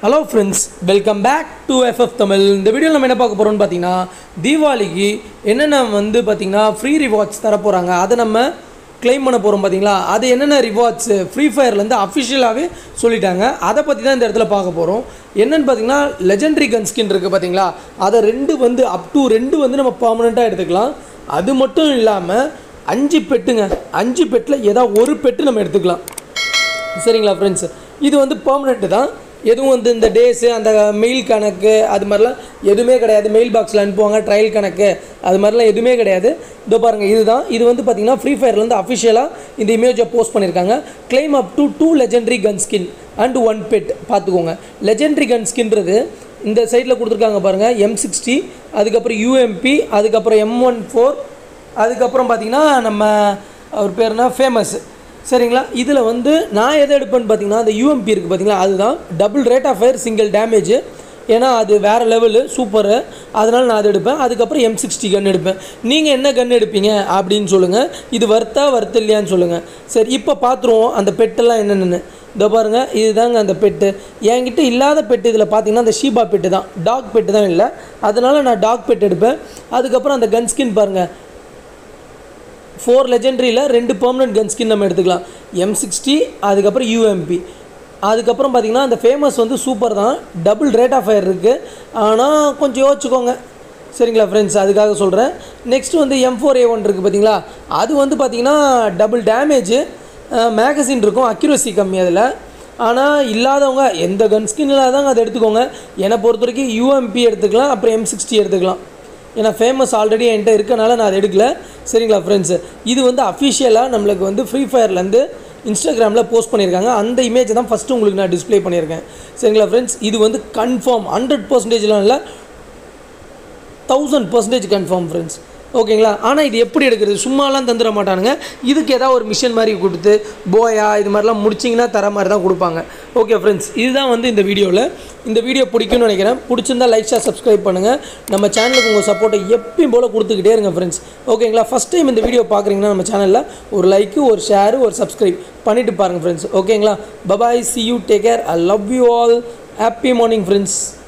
hello friends welcome back to FF Tamil இந்த வீடியோவில் நம்ம என்ன பார்க்க போகிறோம்னு பார்த்தீங்கன்னா தீபாவளிக்கு என்னென்ன வந்து பார்த்தீங்கன்னா ஃப்ரீ ரிவார்ட்ஸ் தர போகிறாங்க அதை நம்ம க்ளைம் பண்ண போகிறோம் பார்த்தீங்களா அது என்னென்ன ரிவார்ட்ஸ் ஃப்ரீ ஃபயர்லேருந்து அஃபிஷியலாகவே சொல்லிட்டாங்க அதை பற்றி தான் இந்த இடத்துல பார்க்க போகிறோம் என்னென்னு பார்த்தீங்கன்னா லெஜெண்டரி கன் ஸ்கின் இருக்குது பார்த்தீங்களா அதை ரெண்டு வந்து அப் டு ரெண்டு வந்து நம்ம பர்மனெண்ட்டாக எடுத்துக்கலாம் அது மட்டும் இல்லாமல் அஞ்சு பெட்டுங்க அஞ்சு பெட்டில் ஏதாவது ஒரு பெட்டு நம்ம எடுத்துக்கலாம் சரிங்களா ஃப்ரெண்ட்ஸ் இது வந்து பெர்மனெண்ட்டு தான் எதுவும் வந்து இந்த டேஸு அந்த மெயில் கணக்கு அது மாதிரிலாம் எதுவுமே கிடையாது மெயில் பாக்ஸில் அனுப்புவாங்க ட்ரையல் கணக்கு அது மாதிரிலாம் எதுவுமே கிடையாது இதோ பாருங்கள் இதுதான் இது வந்து பார்த்தீங்கன்னா ஃப்ரீ ஃபயர்லேருந்து அஃபிஷியலாக இந்த இமேஜை போஸ்ட் பண்ணியிருக்காங்க claim up to two legendary gun skin and one pet பார்த்துக்கோங்க லெஜெண்டரி கன் ஸ்கின்றது இந்த சைடில் கொடுத்துருக்காங்க பாருங்கள் எம் சிக்ஸ்டி அதுக்கப்புறம் யூஎம்பி அதுக்கப்புறம் எம் ஒன் ஃபோர் அதுக்கப்புறம் பார்த்தீங்கன்னா நம்ம அவர் பேர்னா ஃபேமஸ் சரிங்களா இதில் வந்து நான் எதை எடுப்பேன்னு பார்த்தீங்கன்னா அந்த யூஎம்பி இருக்குது பார்த்தீங்களா அதுதான் double rate of fire single damage ஏன்னா அது வேறு லெவலு சூப்பரு அதனால் நான் அதை எடுப்பேன் அதுக்கப்புறம் எம் சிக்ஸ்டி கன் எடுப்பேன் நீங்கள் என்ன கன் எடுப்பீங்க அப்படின்னு சொல்லுங்கள் இது வர்த்தா வர்த்து இல்லையான்னு சொல்லுங்கள் சரி இப்போ பார்த்துருவோம் அந்த பெட்டெல்லாம் என்னென்னு இதோ பாருங்கள் இதுதாங்க அந்த பெட்டு என்கிட்ட இல்லாத பெட்டு இதில் பார்த்தீங்கன்னா அந்த ஷீபா பெட்டு தான் டாக் பெட்டு தான் இல்லை அதனால் நான் டாக் பெட் எடுப்பேன் அதுக்கப்புறம் அந்த கன் ஸ்கின் பாருங்கள் ஃபோர் லெஜெண்டரியில் ரெண்டு பெர்மனெண்ட் கன் ஸ்கின் நம்ம எடுத்துக்கலாம் எம் சிக்ஸ்டி அதுக்கப்புறம் யூஎம்பி அதுக்கப்புறம் பார்த்திங்கன்னா அந்த ஃபேமஸ் வந்து சூப்பர் தான் டபுள் ரேட் ஆஃப் ஃபயர் இருக்குது ஆனால் கொஞ்சம் யோசிச்சுக்கோங்க சரிங்களா ஃப்ரெண்ட்ஸ் அதுக்காக சொல்கிறேன் நெக்ஸ்ட் வந்து எம் ஃபோர் ஏ ஒன் இருக்குது பார்த்தீங்களா அது வந்து பார்த்திங்கன்னா டபுள் டேமேஜ் மேகசின் இருக்கும் அக்யூரசி கம்மி அதில் ஆனால் இல்லாதவங்க எந்த கன் ஸ்கின் இல்லாதவங்க அதை எடுத்துக்கோங்க என்னை பொறுத்த வரைக்கும் யூஎம்பி எடுத்துக்கலாம் அப்புறம் எம் சிக்ஸ்டி எடுத்துக்கலாம் ஏன்னா ஃபேமஸ் ஆல்ரெடி என்கிட்ட இருக்கனால நான் அதை எடுக்கல சரிங்களா ஃப்ரெண்ட்ஸ் இது வந்து அஃபிஷியலாக நம்மளுக்கு வந்து ஃப்ரீ ஃபயர்லேருந்து இன்ஸ்டாகிராமில் போஸ்ட் பண்ணியிருக்காங்க அந்த இமேஜை தான் ஃபஸ்ட்டு உங்களுக்கு நான் டிஸ்ப்ளே பண்ணியிருக்கேன் சரிங்களா ஃப்ரெண்ட்ஸ் இது வந்து கன்ஃபார்ம் ஹண்ட்ரட் பர்சன்டேஜ்லாம் இல்லை தௌசண்ட் பர்சன்டேஜ் கன்ஃபார்ம் ஃப்ரெண்ட்ஸ் ஓகேங்களா ஆனால் இது எப்படி எடுக்கிறது சும்மாலாம் தந்துட மாட்டானுங்க இதுக்கு ஏதாவது ஒரு மிஷின் மாதிரி கொடுத்து போயா இது மாதிரிலாம் முடிச்சிங்கன்னா தர மாதிரி தான் கொடுப்பாங்க ஓகே ஃப்ரெண்ட்ஸ் இதுதான் வந்து இந்த வீடியோவில் இந்த வீடியோ பிடிக்கும்னு நினைக்கிறேன் பிடிச்சிருந்தா லைக் ஷேர் சப்ஸ்கிரைப் பண்ணுங்கள் நம்ம சேனலுக்கு உங்கள் சப்போர்ட்டை எப்பயும் போல் கொடுத்துக்கிட்டே இருங்க ஃப்ரெண்ட்ஸ் ஓகேங்களா ஃபஸ்ட் டைம் இந்த வீடியோ பார்க்குறீங்கன்னா நம்ம சேனலில் ஒரு லைக்கு ஒரு ஷேரு ஒரு சப்ஸ்கிரைப் பண்ணிவிட்டு பாருங்கள் ஃப்ரெண்ட்ஸ் ஓகேங்களா bye bye see you take care I love you all happy morning friends